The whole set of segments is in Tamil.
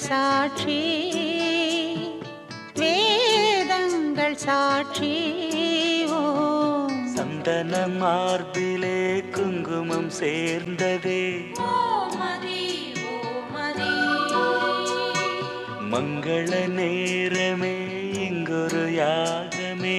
சாட்சி வேதங்கள் சாட்சி ஓம் சந்தன மார்பிலே குங்குமம் சேர்ந்ததே மங்கள நேரமே இங்கொரு யாகமே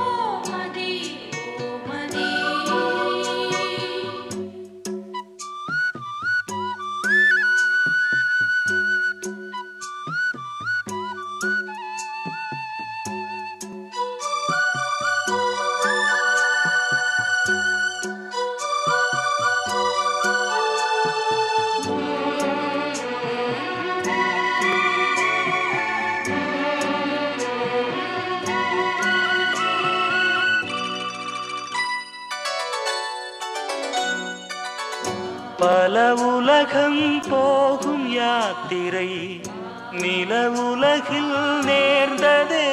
பல உலகம் போகும் யாத்திரை நில உலகில் நேர்ந்ததே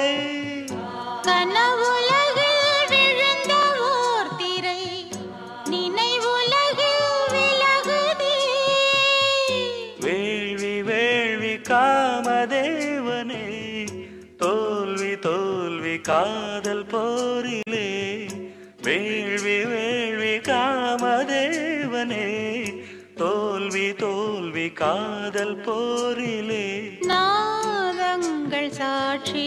கனவுலகில் விழுந்த ஓர் திரை நினைவுலகில் விலகுதே வேள்வி வேள்வி காமதேவனே தோல்வி தோல்வி காதல் போரிலே வேள்வி வேள்வி காமதேவனே தோல்வி தோல்வி காதல் போரிலே நாதங்கள் சாட்சி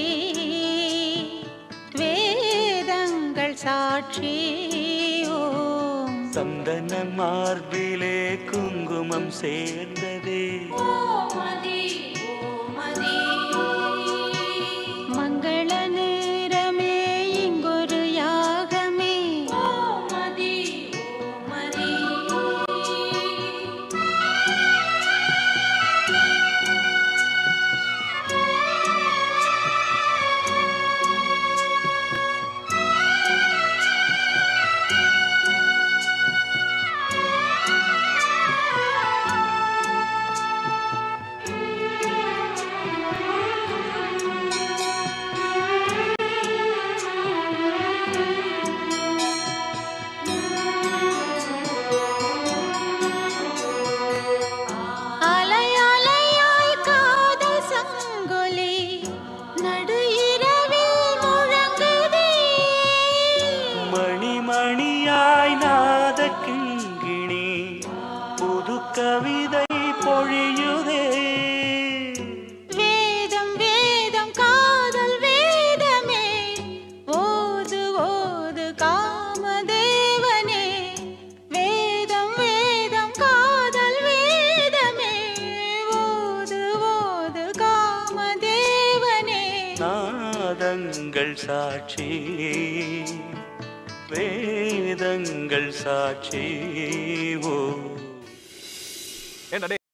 வேதங்கள் சாட்சி ஓம் சந்தன மார்பிலே குங்குமம் சேர்ந்ததே மங்கள நேரமே இங்கொரு யாகமே அலை அலையாய் காதல் சங்கொலி நடு இரவில் முழங்குதே மணி மணியாய் நாத கிங்கிணி புது கவிதை பொழியுதே வேதம் வேதம் காதல் வேதமே ஓது ஓது காமதேவனே வேதம் வேதம் காதல் வேதமே ஓது ஓது காமதேவனே நாதங்கள் சாட்சி வேதங்கள் சாட்சி ஓ ஏன்டா டேய்